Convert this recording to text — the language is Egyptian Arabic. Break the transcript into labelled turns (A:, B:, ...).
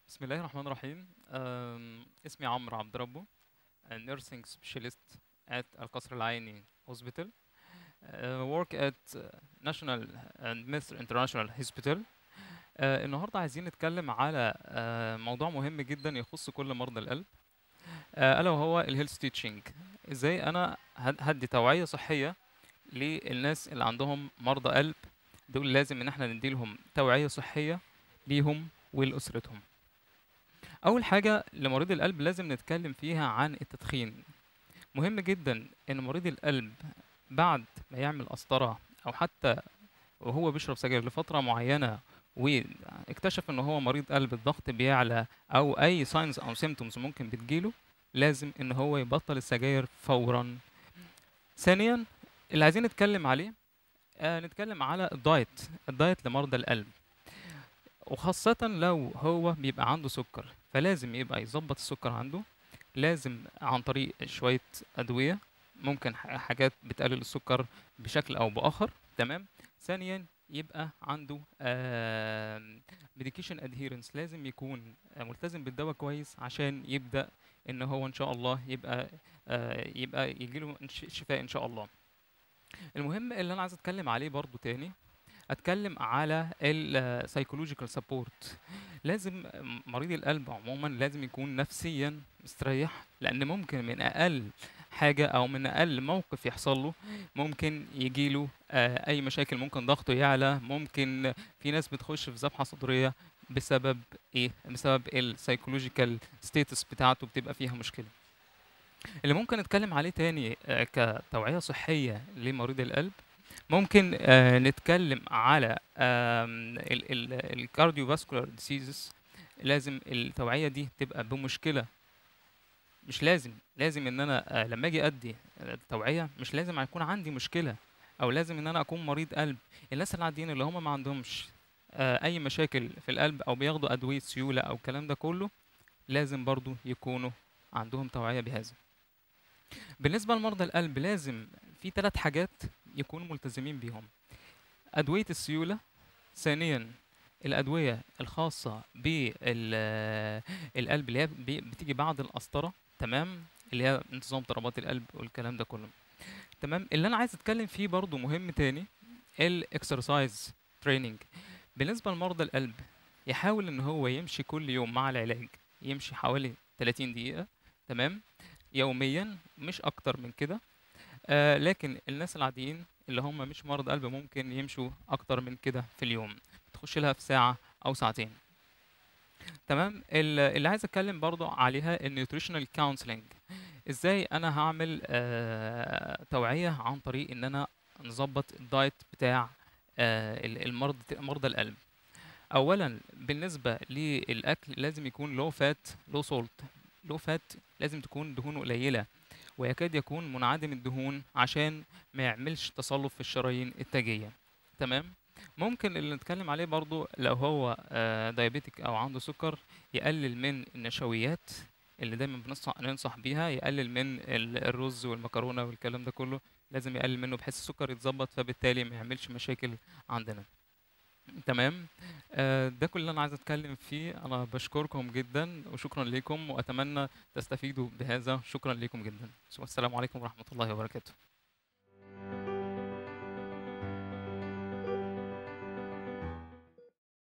A: بسم الله الرحمن الرحيم أم، اسمي عمرو عبد ربه nursing specialist at القصر العيني hospital uh, work at national and Mr. international hospital uh, النهارده عايزين نتكلم على uh, موضوع مهم جدا يخص كل مرضى القلب uh, الا وهو الهيلث تيتشنج ازاي انا هد- هدي توعيه صحيه للناس اللي عندهم مرضى قلب دول لازم ان احنا نديلهم توعيه صحيه ليهم ولاسرتهم اول حاجه لمريض القلب لازم نتكلم فيها عن التدخين مهم جدا ان مريض القلب بعد ما يعمل قسطره او حتى وهو بيشرب سجاير لفتره معينه واكتشف ان هو مريض قلب الضغط بيعلى او اي ساينز او سيمتومز ممكن بتجيله لازم ان هو يبطل السجاير فورا ثانيا اللي عايزين نتكلم عليه آه نتكلم على الدايت الدايت لمرضى القلب وخاصة لو هو بيبقى عنده سكر فلازم يبقى يظبط السكر عنده لازم عن طريق شوية أدوية ممكن ح- حاجات بتقلل السكر بشكل أو بآخر تمام ثانيا يبقى عنده ميديكيشن ادهيرنس لازم يكون آه، ملتزم بالدواء كويس عشان يبدأ ان هو ان شاء الله يبقى آه، يبقى يجيله ش- شفاء ان شاء الله المهم اللي انا عايز اتكلم عليه برضو تاني اتكلم على السايكولوجيكال سبورت لازم مريض القلب عموما لازم يكون نفسيا مستريح لان ممكن من اقل حاجه او من اقل موقف يحصل له ممكن يجيله آه، اي مشاكل ممكن ضغطه يعلى ممكن في ناس بتخش في ذبحه صدريه بسبب ايه بسبب السايكولوجيكال ستيتس بتاعته بتبقى فيها مشكله اللي ممكن نتكلم عليه تاني آه، كتوعيه صحيه لمريض القلب ممكن آه، نتكلم على الكارديوفاسكولار ديسيزز لازم التوعية دي تبقى بمشكلة مش لازم لازم ان انا آه، لما اجي ادي التوعية مش لازم يكون عندي مشكلة او لازم ان انا اكون مريض قلب الناس العاديين اللي هم ما عندهمش آه، اي مشاكل في القلب او بياخدوا ادوية سيولة او الكلام ده كله لازم برضو يكونوا عندهم توعية بهذا بالنسبة لمرضى القلب لازم في ثلاث حاجات يكونوا ملتزمين بيهم أدوية السيولة ثانيا الأدوية الخاصة بالقلب اللي هي بي- بتيجي بعد القسطرة تمام اللي هي انتظام ضربات القلب والكلام ده كله تمام اللي أنا عايز أتكلم فيه برضو مهم تاني الإكسرسايز تريننج بالنسبة لمرضى القلب يحاول إن هو يمشي كل يوم مع العلاج يمشي حوالي 30 دقيقة تمام يوميا مش أكتر من كده آه لكن الناس العاديين اللي هم مش مرضى قلب ممكن يمشوا اكتر من كده في اليوم تخش لها في ساعة او ساعتين تمام ال- اللي عايز اتكلم برضو عليها النيوتريشنال كونسلنج ازاي انا هعمل آه توعية عن طريق ان انا نظبط الدايت بتاع آه ال- المرضى مرضى القلب اولا بالنسبة للاكل لازم يكون لو فات لو سولت لو فات لازم تكون دهونه قليلة ويكاد يكون منعدم الدهون عشان ما يعملش تصلب في الشرايين التاجية تمام ممكن اللي نتكلم عليه برضو لو هو دايابيتك او عنده سكر يقلل من النشويات اللي دايما بننصح ننصح بيها يقلل من ال- الرز والمكرونة والكلام ده كله لازم يقلل منه بحيث السكر يتظبط فبالتالي ما يعملش مشاكل عندنا تمام آه، ده كل اللي انا عايز اتكلم فيه انا بشكركم جدا وشكرا لكم واتمنى تستفيدوا بهذا شكرا لكم جدا والسلام عليكم ورحمة الله وبركاته